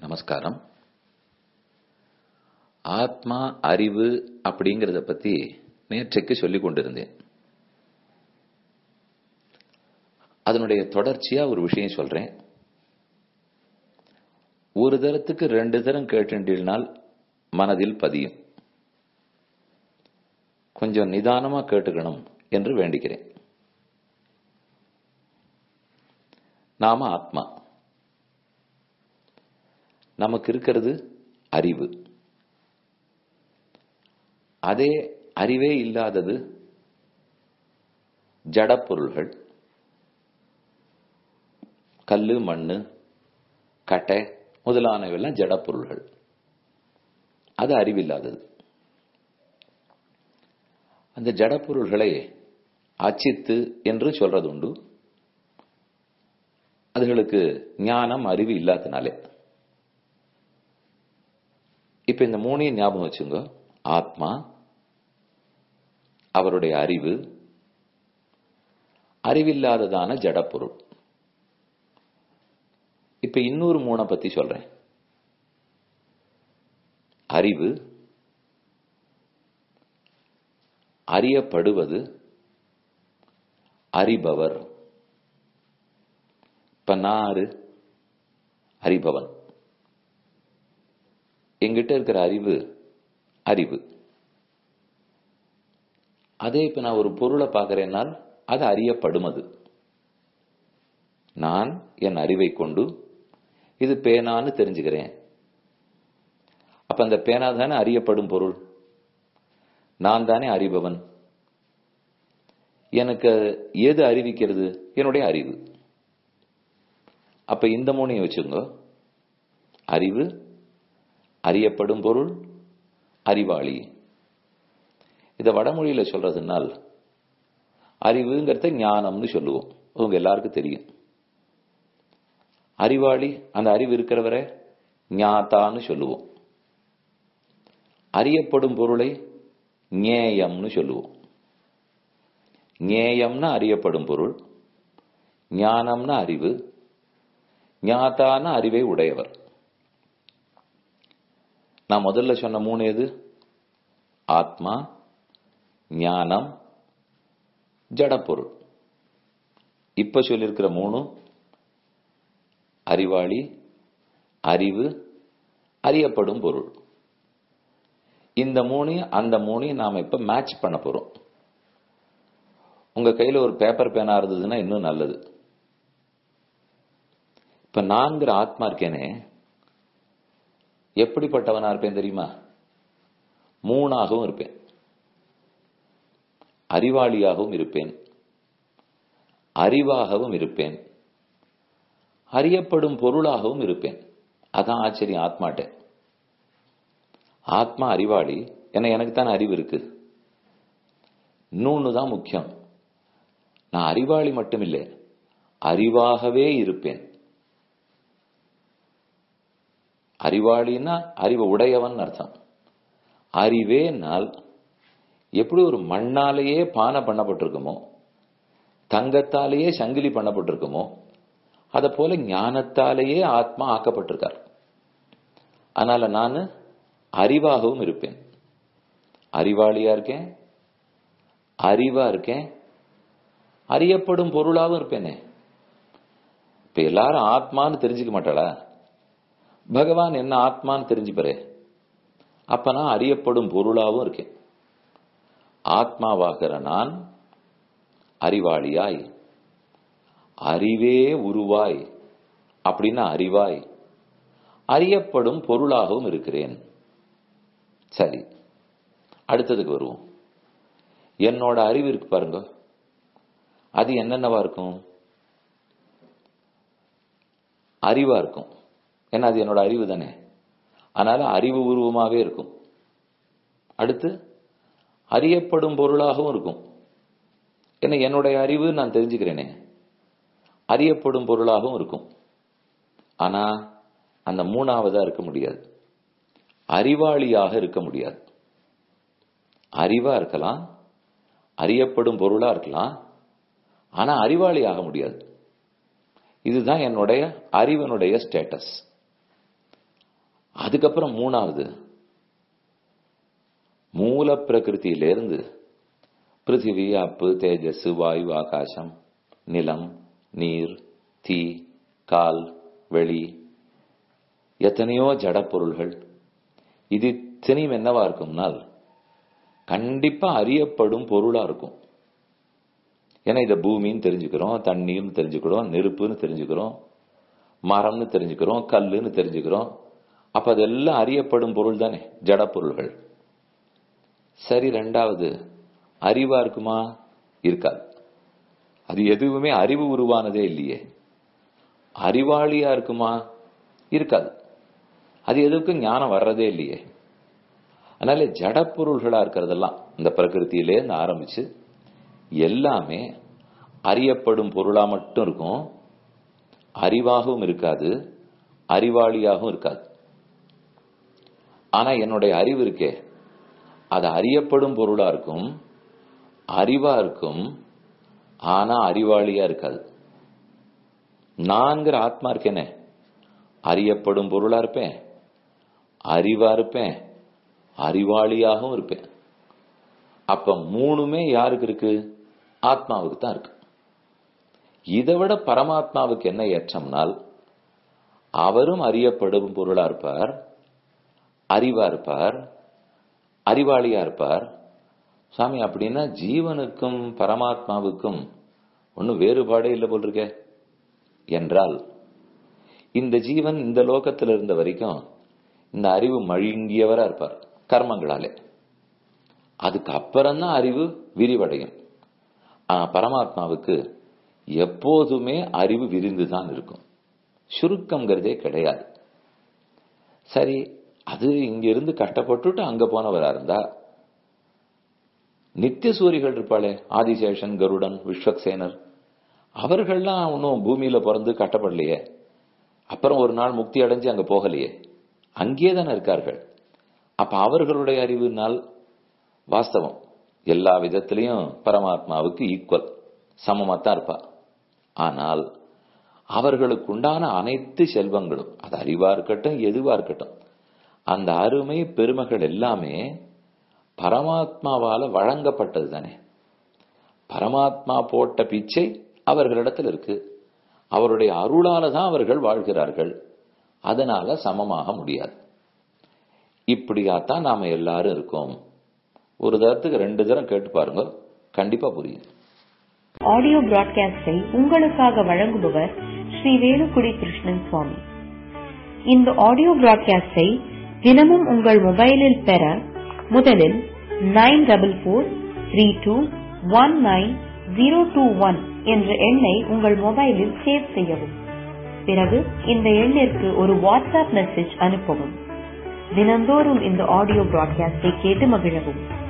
நமஸ்காரம் ஆத்மா அறிவு அப்படிங்கிறத பத்தி நேற்றைக்கு சொல்லிக் கொண்டிருந்தேன் அதனுடைய தொடர்ச்சியா ஒரு விஷயம் சொல்றேன் ஒரு தரத்துக்கு ரெண்டு தரம் கேட்டுனால் மனதில் பதியும் கொஞ்சம் நிதானமா கேட்டுக்கணும் என்று வேண்டிக்கிறேன் நாம ஆத்மா நமக்கு இருக்கிறது அறிவு அதே அறிவே இல்லாதது ஜடப்பொருள்கள் கல்லு மண்ணு கட்டை முதலானவையெல்லாம் ஜடப்பொருள்கள் அது அறிவில்லாதது அந்த ஜடப்பொருள்களை அச்சித்து என்று சொல்றது உண்டு அதுகளுக்கு ஞானம் அறிவு இல்லாதனாலே இப்ப இந்த மூணையும் ஞாபகம் வச்சுங்க ஆத்மா அவருடைய அறிவு அறிவில்லாததான ஜடப்பொருள் இப்ப இன்னொரு மூணை பத்தி சொல்றேன் அறிவு அறியப்படுவது அறிபவர் இப்ப நாறு அறிபவன் எங்கிட்ட இருக்கிற அறிவு அறிவு அதே இப்ப நான் ஒரு பொருளை பார்க்கிறேன்னால் அது அறியப்படுமது நான் என் அறிவை கொண்டு இது பேனான்னு தெரிஞ்சுக்கிறேன் அப்ப அந்த பேனா தானே அறியப்படும் பொருள் நான் தானே அறிபவன் எனக்கு எது அறிவிக்கிறது என்னுடைய அறிவு அப்ப இந்த மூணையும் வச்சுங்க அறிவு அறியப்படும் பொருள் அறிவாளி இத வடமொழியில சொல்றதுனால் அறிவுங்கிறத ஞானம்னு சொல்லுவோம் உங்க எல்லாருக்கும் தெரியும் அறிவாளி அந்த அறிவு இருக்கிறவரை ஞாத்தான்னு சொல்லுவோம் அறியப்படும் பொருளை ஞேயம்னு சொல்லுவோம் ஞேயம்னா அறியப்படும் பொருள் ஞானம்னா அறிவு ஞாத்தான அறிவை உடையவர் நான் முதல்ல சொன்ன மூணு எது ஆத்மா ஞானம் ஜடப்பொருள் இப்ப சொல்லியிருக்கிற மூணு அறிவாளி அறிவு அறியப்படும் பொருள் இந்த மூணையும் அந்த மூணையும் நாம இப்ப மேட்ச் பண்ண போறோம் உங்க கையில ஒரு பேப்பர் பேனா இருந்ததுன்னா இன்னும் நல்லது இப்ப நான்கிற ஆத்மா இருக்கேனே எப்படிப்பட்டவனா இருப்பேன் தெரியுமா மூணாகவும் இருப்பேன் அறிவாளியாகவும் இருப்பேன் அறிவாகவும் இருப்பேன் அறியப்படும் பொருளாகவும் இருப்பேன் அதான் ஆச்சரியம் ஆத்மாட்ட ஆத்மா அறிவாளி ஏன்னா எனக்கு தானே அறிவு இருக்கு இன்னொன்னு தான் முக்கியம் நான் அறிவாளி மட்டும் இல்லை அறிவாகவே இருப்பேன் அறிவாளின்னா அறிவு உடையவன் அர்த்தம் அறிவே நாள் எப்படி ஒரு மண்ணாலேயே பானை பண்ணப்பட்டிருக்குமோ தங்கத்தாலேயே சங்கிலி பண்ணப்பட்டிருக்குமோ அத போல ஞானத்தாலேயே ஆத்மா ஆக்கப்பட்டிருக்கார் அதனால நான் அறிவாகவும் இருப்பேன் அறிவாளியா இருக்கேன் அறிவா இருக்கேன் அறியப்படும் பொருளாகவும் இருப்பேனே இப்ப எல்லாரும் ஆத்மான்னு தெரிஞ்சுக்க மாட்டாளா பகவான் என்ன ஆத்மான்னு தெரிஞ்சுப்பாரு அப்ப நான் அறியப்படும் பொருளாகவும் இருக்கேன் ஆத்மாவாகிற நான் அறிவாளியாய் அறிவே உருவாய் அப்படின்னா அறிவாய் அறியப்படும் பொருளாகவும் இருக்கிறேன் சரி அடுத்ததுக்கு வருவோம் என்னோட அறிவு இருக்கு பாருங்க அது என்னென்னவா இருக்கும் அறிவா இருக்கும் ஏன்னா அது என்னோட அறிவு தானே அதனால அறிவு உருவமாவே இருக்கும் அடுத்து அறியப்படும் பொருளாகவும் இருக்கும் ஏன்னா என்னுடைய அறிவு நான் தெரிஞ்சுக்கிறேனே அறியப்படும் பொருளாகவும் இருக்கும் ஆனா அந்த மூணாவதா இருக்க முடியாது அறிவாளியாக இருக்க முடியாது அறிவா இருக்கலாம் அறியப்படும் பொருளா இருக்கலாம் ஆனா அறிவாளி ஆக முடியாது இதுதான் என்னுடைய அறிவனுடைய ஸ்டேட்டஸ் அதுக்கப்புறம் மூணாவது மூல பிரகிருத்தியிலிருந்து பிருத்திவி அப்பு தேஜஸ் வாயு ஆகாசம் நிலம் நீர் தீ கால் வெளி எத்தனையோ ஜட பொருள்கள் இது இத்தனையும் என்னவா இருக்கும்னால் கண்டிப்பா அறியப்படும் பொருளா இருக்கும் ஏன்னா இதை பூமின்னு தெரிஞ்சுக்கிறோம் தண்ணின்னு தெரிஞ்சுக்கிறோம் நெருப்புன்னு தெரிஞ்சுக்கிறோம் மரம்னு தெரிஞ்சுக்கிறோம் கல்லுன்னு தெரிஞ்சுக்கிறோம் அப்ப அதெல்லாம் அறியப்படும் பொருள் தானே ஜட பொருள்கள் சரி ரெண்டாவது அறிவா இருக்குமா இருக்காது அது எதுவுமே அறிவு உருவானதே இல்லையே அறிவாளியா இருக்குமா இருக்காது அது எதுக்கும் ஞானம் வர்றதே இல்லையே அதனால ஜட பொருள்களா இருக்கிறதெல்லாம் இந்த பிரகிருத்தியிலே இருந்து ஆரம்பிச்சு எல்லாமே அறியப்படும் பொருளா மட்டும் இருக்கும் அறிவாகவும் இருக்காது அறிவாளியாகவும் இருக்காது ஆனா என்னுடைய அறிவு இருக்கே அது அறியப்படும் பொருளா இருக்கும் அறிவா இருக்கும் ஆனா அறிவாளியா இருக்காது நான்கிற ஆத்மா இருக்கேனே அறியப்படும் பொருளா இருப்பேன் அறிவா இருப்பேன் அறிவாளியாகவும் இருப்பேன் அப்ப மூணுமே யாருக்கு இருக்கு ஆத்மாவுக்கு தான் இருக்கு இதை விட பரமாத்மாவுக்கு என்ன ஏற்றம்னால் அவரும் அறியப்படும் பொருளா இருப்பார் அறிவா இருப்பார் அறிவாளியா இருப்பார் சாமி அப்படின்னா ஜீவனுக்கும் பரமாத்மாவுக்கும் ஒன்னும் வேறுபாடே இல்லை போல் இருக்கே என்றால் இந்த ஜீவன் இந்த லோகத்தில் இருந்த வரைக்கும் இந்த அறிவு மழுங்கியவரா இருப்பார் கர்மங்களாலே அதுக்கு அப்புறம்தான் அறிவு விரிவடையும் ஆனா பரமாத்மாவுக்கு எப்போதுமே அறிவு விரிந்துதான் இருக்கும் சுருக்கம்ங்கிறதே கிடையாது சரி அது இங்கிருந்து கஷ்டப்பட்டுட்டு அங்க போனவரா இருந்தா நித்திய சூரிகள் இருப்பாளே ஆதிசேஷன் கருடன் விஸ்வக்சேனர் அவர்கள்லாம் ஒன்றும் பூமியில பிறந்து கட்டப்படலையே அப்புறம் ஒரு நாள் முக்தி அடைஞ்சு அங்க போகலையே அங்கேயே தானே இருக்கார்கள் அப்ப அவர்களுடைய அறிவுனால் வாஸ்தவம் எல்லா விதத்திலையும் பரமாத்மாவுக்கு ஈக்குவல் சமமாத்தான் இருப்பா ஆனால் அவர்களுக்கு உண்டான அனைத்து செல்வங்களும் அது அறிவா இருக்கட்டும் எதுவா இருக்கட்டும் அந்த அருமை பெருமைகள் எல்லாமே பரமாத்மாவால வழங்கப்பட்டது தானே பரமாத்மா போட்ட பிச்சை அவர்களிடத்தில் இருக்கு அவருடைய அருளால தான் அவர்கள் வாழ்கிறார்கள் அதனால சமமாக முடியாது இப்படியாத்தான் நாம எல்லாரும் இருக்கோம் ஒரு தரத்துக்கு ரெண்டு தரம் கேட்டு பாருங்க கண்டிப்பா புரியும் ஆடியோ பிராட்காஸ்டை உங்களுக்காக வழங்குபவர் ஸ்ரீ வேலுக்குடி கிருஷ்ணன் சுவாமி இந்த ஆடியோ பிராட்காஸ்டை தினமும் உங்கள் மொபைலில் பெற முதலில் nine double four three two one nine zero two one என்ற எண்ணை உங்கள் மொபைலில் சேவ் செய்யவும் பிறகு இந்த எண்ணிற்கு ஒரு வாட்ஸ்அப் மெசேஜ் அனுப்பவும் தினந்தோறும் இந்த ஆடியோ பிராட்காஸ்டை கேட்டு மகிழவும்